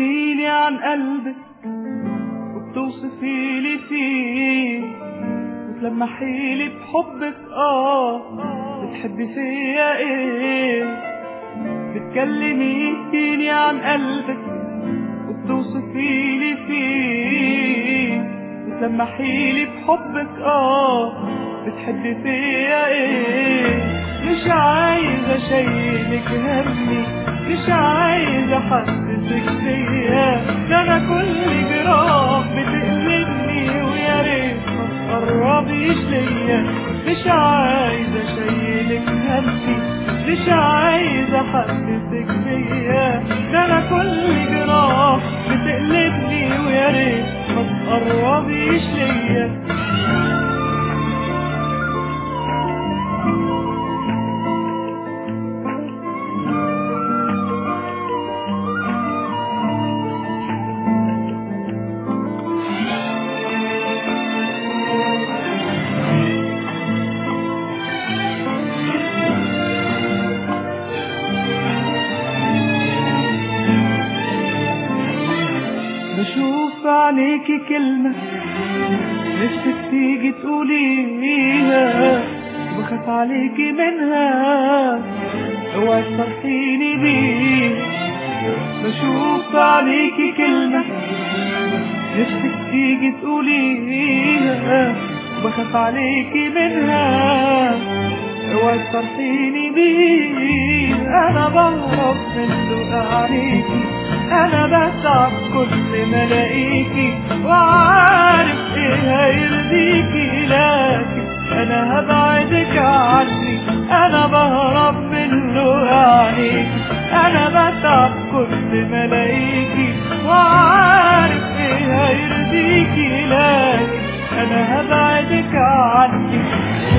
بتكلميني عن قلبك وبتوصفي لي فيه وتلمحي لي بحبك اه بتحبي فيا ايه بتكلميني عن قلبك وبتوصفي لي فيه وتلمحي لي بحبك اه بتحبي فيا ايه مش عايزة اشيلك همي مش عايزة احسسك بيا ده انا كل جراح بتقلبني ويا ريت ما تقربيش ليا مش عايزة اشيلك همي مش عايزة احسسك بيا ده انا كل جراح بتقلبني ويا ريت ما تقربيش ليا بشوف عليكي كلمة نفسك تيجي تقوليها وبخاف عليكي منها اوعي تصرحيني بيها بشوف عليكي كلمة نفسك تيجي تقوليها وبخاف عليكي منها اوعي تصرحيني بيها انا بهرب من لقى عليكي انا بتعب كل ما الاقيكي وعارف ايه هيرضيكي لكن انا هبعدك عني انا بهرب من لقى عليكي انا بتعب كل ما الاقيكي وعارف ايه هيرضيكي لكن انا هبعدك عني